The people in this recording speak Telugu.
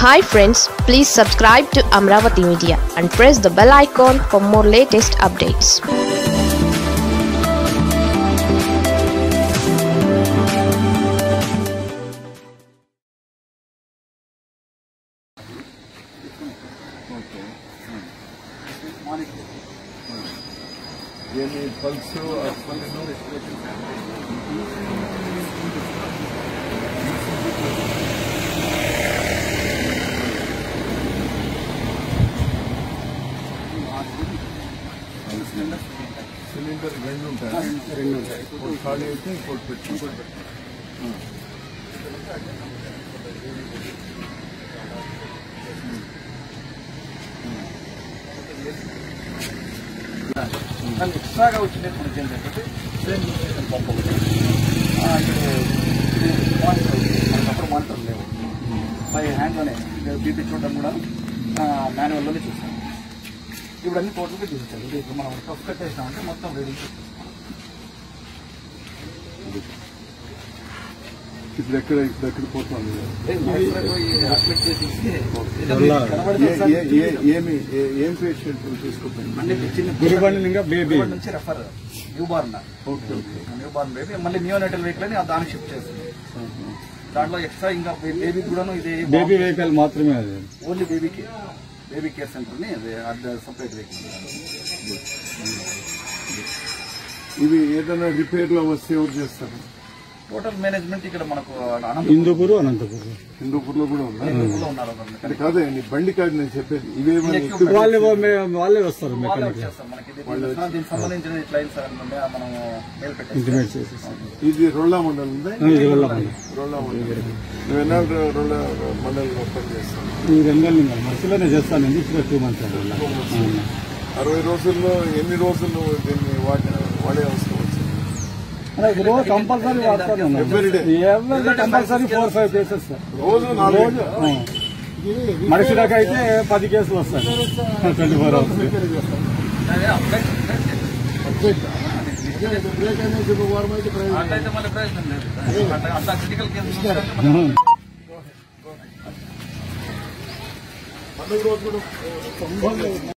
Hi friends please subscribe to Amaravati media and press the bell icon for more latest updates ఏమి పల్స్ సిలిండర్ రెండు ఉంటాయి రెండు ఉంటాయి ఇంకోటి ఖాళీ అయితే ఇంకోటి పెట్టి దాన్ని ఎక్స్ట్రాగా వచ్చింది మన జనరేటర్ సేమ్ చేసిన పంప్ ఒకటి ఆ, ఇది ఇది మానిటర్ మనకప్పుడు మానిటర్ లేవు బై హ్యాండ్లోనే బీపీ చూడడం కూడా మాన్యువల్లోనే చూసాం ఇప్పుడు అన్ని టోటల్గా తీసేసారు ఇది ఇప్పుడు మనం టఫ్ కట్టేసినామంటే మొత్తం రీడింగ్ ఇప్పుడు ఎక్కడ ఇప్పుడు ఎక్కడ పోతుంది ఏ- ఏ- ఏ- ఏమి ఏ- ఏం పేషెంట్ తీసుకుంటాను అంటే చిన్న గురుబండి ఇంకా బేబీ గురుబండి నుంచి refer newborn okay okay newborn baby మళ్ళీ నియోనటల్ వెహికల్ అని దానికి షిఫ్ట్ చేస్తుంది దాంట్లో ఎక్స్ట్రా ఇంకా బేబీ కూడాను ఇది బేబీ వెహికల్ మాత్రమే అది ఓన్లీ బేబీకి బేబీ కేర్ సెంటర్ని అది సపరేట్ వెహికల్ ఇవి ఏదైనా రిపేర్ లో వస్తే ఎవరు చేస్తారు టోటల్ మేనేజ్మెంట్ ఇక్కడ మనకు అనంతపురంలో హిందూపూర్ అనంతపూర్ హిందూపూర్ లో కూడా ఉందా ఉన్నారు ఒక అంటే మెకానిక్. కాదే నీ బండి కాదు నేను చెప్పేది ఇవేమని ఎక్కువ వాళ్ళే వాళ్ళే వస్తారు వాళ్ళే మెకానిక్ వచ్చేస్తాం మనకి ఇది దీనికి- దీనికి సంబంధించిన క్లైంట్స్ ఉండే మనం మెయిల్ పెట్టేస్తాం ఇంటిమేట్ చేసేస్తాం ఇది రోళ్ళ మండలం ఉందా ఇది వెళ్ళమండి రోళ్ళ మండలం నువ్వు ఎన్నాళ్ళు రోళ్ళ మండలం పని చేస్తాను ఈ రెండు నెలలు ఇంకా మధ్యలోనే చేస్తానండి ఇప్పుడు టూ మంత్స్ అండి అరవై రోజుల్లో ఎన్ని రోజులు నువ్వు దీన్ని వాడే వాడే అవసరం వచ్చింది రోజు కంపల్సరీ వాడతాను Every day. ఎవరి compulsory four five cases sir రోజు నాలుగు రోజు ఆ. మనిషి దాకా అయితే పది కేసులు వస్తాయి ట్వంటీ ఫోర్ అవర్స్ అదే update- update. అట్లయితే మళ్ళీ ప్రయోజనం లేదు అట్లా- అంత క్రిటికల్ కేసు పండుగ రోజు కూడా